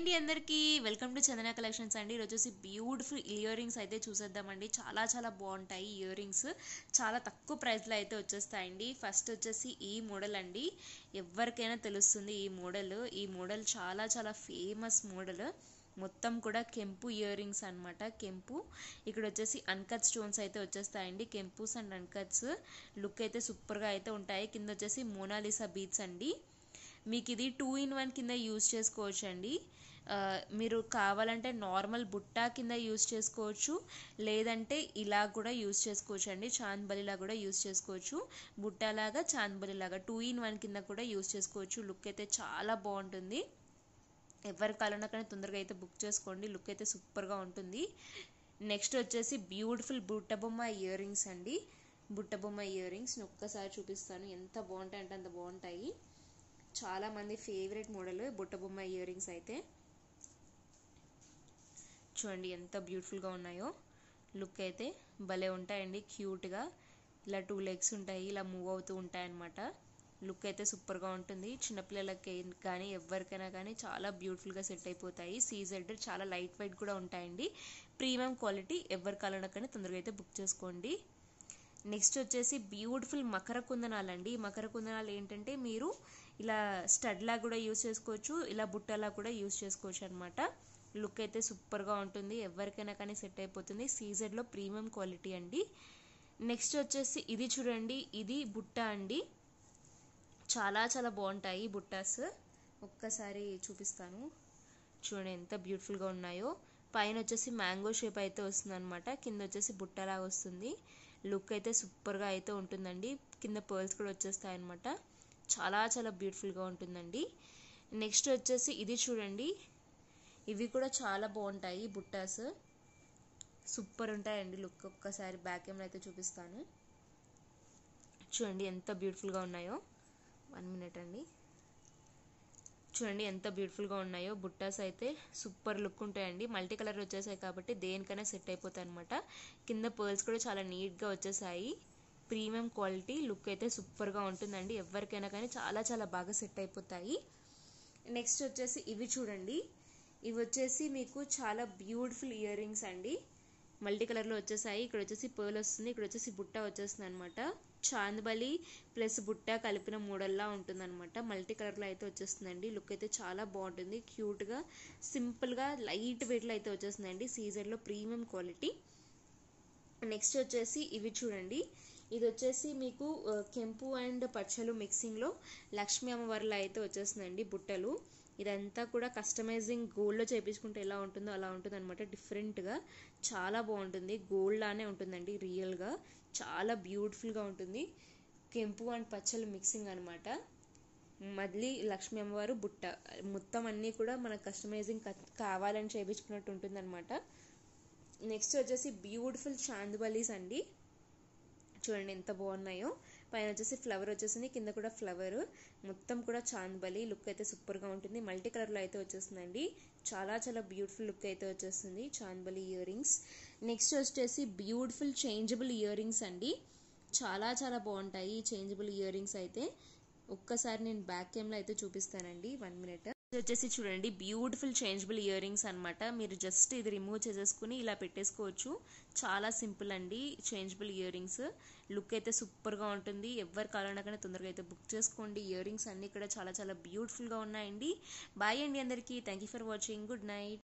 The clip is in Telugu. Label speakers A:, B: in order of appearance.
A: అండి అందరికీ వెల్కమ్ టు చందన కలెక్షన్స్ అండి ఈరోజు వచ్చేసి బ్యూటిఫుల్ ఇయర్ రింగ్స్ అయితే చూసేద్దామండి చాలా చాలా బాగుంటాయి ఇయర్ రింగ్స్ చాలా తక్కువ ప్రైస్లో అయితే వచ్చేస్తాయండి ఫస్ట్ వచ్చేసి ఈ మోడల్ అండి ఎవరికైనా తెలుస్తుంది ఈ మోడల్ ఈ మోడల్ చాలా చాలా ఫేమస్ మోడల్ మొత్తం కూడా కెంపు ఇయర్ రింగ్స్ అనమాట కెంపు ఇక్కడ వచ్చేసి అన్కట్ స్టోన్స్ అయితే వచ్చేస్తాయండి కెంపుస్ అండ్ అన్కట్స్ లుక్ అయితే సూపర్గా అయితే ఉంటాయి కింద వచ్చేసి మోనాలిసా బీట్స్ అండి మీకు ఇది టూ ఇన్ వన్ కింద యూస్ చేసుకోవచ్చు అండి ఆ, మీరు కావాలంటే నార్మల్ బుట్టా కింద యూస్ చేసుకోవచ్చు లేదంటే ఇలా కూడా యూస్ చేసుకోవచ్చు అండి చాంద్బలిలా కూడా యూస్ చేసుకోవచ్చు బుట్టాలాగా చాంద్బలిలాగా టూ ఇన్ వన్ కింద కూడా యూస్ చేసుకోవచ్చు లుక్ అయితే చాలా బాగుంటుంది ఎవరి కావాలన్నా కానీ తొందరగా అయితే బుక్ చేసుకోండి లుక్ అయితే సూపర్గా ఉంటుంది నెక్స్ట్ వచ్చేసి బ్యూటిఫుల్ బుట్ట బొమ్మ ఇయర్ రింగ్స్ అండి బుట్ట బొమ్మ ఇయర్ రింగ్స్ ఒక్కసారి చూపిస్తాను ఎంత బాగుంటాయి అంటే అంత బాగుంటాయి చాలా మంది ఫేవరెట్ మోడల్ బుట్ట బొమ్మ ఇయర్ రింగ్స్ అయితే చూడండి ఎంత బ్యూటిఫుల్గా ఉన్నాయో లుక్ అయితే భలే ఉంటాయండి క్యూట్గా ఇలా టూ లెగ్స్ ఉంటాయి ఇలా మూవ్ అవుతూ ఉంటాయి అన్నమాట లుక్ అయితే సూపర్గా ఉంటుంది చిన్నపిల్లలకి కానీ ఎవరికైనా కానీ చాలా బ్యూటిఫుల్గా సెట్ అయిపోతాయి సీజెడ్ చాలా లైట్ వెయిట్ కూడా ఉంటాయండి ప్రీమియం క్వాలిటీ ఎవరి కావాలన్నా కానీ తొందరగా అయితే బుక్ చేసుకోండి నెక్స్ట్ వచ్చేసి బ్యూటిఫుల్ మకర కుందనాలు అండి ఈ మకర కుందనాలు ఏంటంటే మీరు ఇలా స్టడ్లా కూడా యూస్ చేసుకోవచ్చు ఇలా బుట్టలా కూడా యూస్ చేసుకోవచ్చు అనమాట లుక్ అయితే సూపర్గా ఉంటుంది ఎవరికైనా కానీ సెట్ అయిపోతుంది సీజెడ్లో ప్రీమియం క్వాలిటీ అండి నెక్స్ట్ వచ్చేసి ఇది చూడండి ఇది బుట్ట అండి చాలా చాలా బాగుంటాయి బుట్టాస్ ఒక్కసారి చూపిస్తాను చూడండి ఎంత బ్యూటిఫుల్గా ఉన్నాయో పైన వచ్చేసి మ్యాంగో షేప్ అయితే వస్తుంది అనమాట కింద వచ్చేసి బుట్టలాగా వస్తుంది లుక్ అయితే సూపర్గా అయితే ఉంటుందండి కింద పర్ల్స్ కూడా వచ్చేస్తాయి అనమాట చాలా చాలా బ్యూటిఫుల్గా ఉంటుందండి నెక్స్ట్ వచ్చేసి ఇది చూడండి ఇవి కూడా చాలా బాగుంటాయి బుట్టాస్ సూపర్ ఉంటాయండి లుక్ ఒక్కసారి బ్యాక్ కెమెరా అయితే చూపిస్తాను చూడండి ఎంత బ్యూటిఫుల్గా ఉన్నాయో వన్ మినిట్ అండి చూడండి ఎంత బ్యూటిఫుల్గా ఉన్నాయో బుట్టాస్ అయితే సూపర్ లుక్ ఉంటాయండి మల్టీ కలర్ వచ్చేసాయి కాబట్టి దేనికైనా సెట్ అయిపోతాయి అనమాట కింద పర్ల్స్ కూడా చాలా నీట్గా వచ్చేసాయి ప్రీమియం క్వాలిటీ లుక్ అయితే సూపర్గా ఉంటుందండి ఎవరికైనా కానీ చాలా చాలా బాగా సెట్ అయిపోతాయి నెక్స్ట్ వచ్చేసి ఇవి చూడండి ఇవి వచ్చేసి మీకు చాలా బ్యూటిఫుల్ ఇయర్ రింగ్స్ అండి మల్టీ కలర్లో వచ్చేసాయి ఇక్కడ వచ్చేసి పర్ల్ వస్తుంది ఇక్కడ వచ్చేసి బుట్ట వచ్చేస్తుంది అనమాట చాందబలి ప్లస్ బుట్ట కలిపిన మోడల్లా ఉంటుంది అనమాట మల్టీ కలర్లో అయితే వచ్చేస్తుందండి లుక్ అయితే చాలా బాగుంటుంది క్యూట్గా సింపుల్గా లైట్ వెయిట్లో అయితే వచ్చేస్తుందండి సీజన్లో ప్రీమియం క్వాలిటీ నెక్స్ట్ వచ్చేసి ఇవి చూడండి ఇది వచ్చేసి మీకు ఆ, కెంపు అండ్ పచ్చలు మిక్సింగ్లో లక్ష్మీ అమ్మవారిలో అయితే వచ్చేస్తుందండి బుట్టలు ఇదంతా కూడా కస్టమైజింగ్ గోల్డ్లో చేయించుకుంటే ఎలా ఉంటుందో అలా ఉంటుంది అనమాట డిఫరెంట్గా చాలా బాగుంటుంది గోల్డ్ లానే ఉంటుందండి రియల్గా చాలా బ్యూటిఫుల్గా ఉంటుంది కెంపు అండ్ పచ్చలు మిక్సింగ్ అనమాట మళ్ళీ లక్ష్మీ అమ్మవారు బుట్ట మొత్తం అన్నీ కూడా మనకు కస్టమైజింగ్ కావాలని చేయించుకున్నట్టు ఉంటుంది అనమాట నెక్స్ట్ వచ్చేసి బ్యూటిఫుల్ చాందుబలీస్ అండి చూడండి ఎంత బాగున్నాయో పైన వచ్చేసి ఫ్లవర్ వచ్చేసింది కింద కూడా ఫ్లవర్ మొత్తం కూడా చాంద్బలి లుక్ అయితే సూపర్గా ఉంటుంది మల్టీ కలర్లో అయితే వచ్చేస్తుందండి చాలా చాలా బ్యూటిఫుల్ లుక్ అయితే వచ్చేస్తుంది చాంద్బలి ఇయర్ రింగ్స్ నెక్స్ట్ వచ్చేసి బ్యూటిఫుల్ చేంజబుల్ ఇయర్ రింగ్స్ అండి చాలా చాలా బాగుంటాయి ఈ చేంజబుల్ ఇయర్ రింగ్స్ అయితే ఒక్కసారి నేను బ్యాక్ కెమ్లో అయితే చూపిస్తానండి వన్ మినిట్ ఇది వచ్చేసి చూడండి బ్యూటిఫుల్ చేంజబుల్ ఇయర్ రింగ్స్ అనమాట మీరు జస్ట్ ఇది రిమూవ్ చేసేసుకుని ఇలా పెట్టేసుకోవచ్చు చాలా సింపుల్ అండి చేంజబుల్ ఇయర్ రింగ్స్ లుక్ అయితే సూపర్గా ఉంటుంది ఎవరు కావాలన్నా కానీ తొందరగా అయితే బుక్ చేసుకోండి ఇయర్ రింగ్స్ అన్నీ కూడా చాలా చాలా బ్యూటిఫుల్గా ఉన్నాయండి బాయ్ అండి అందరికీ thank you for watching good night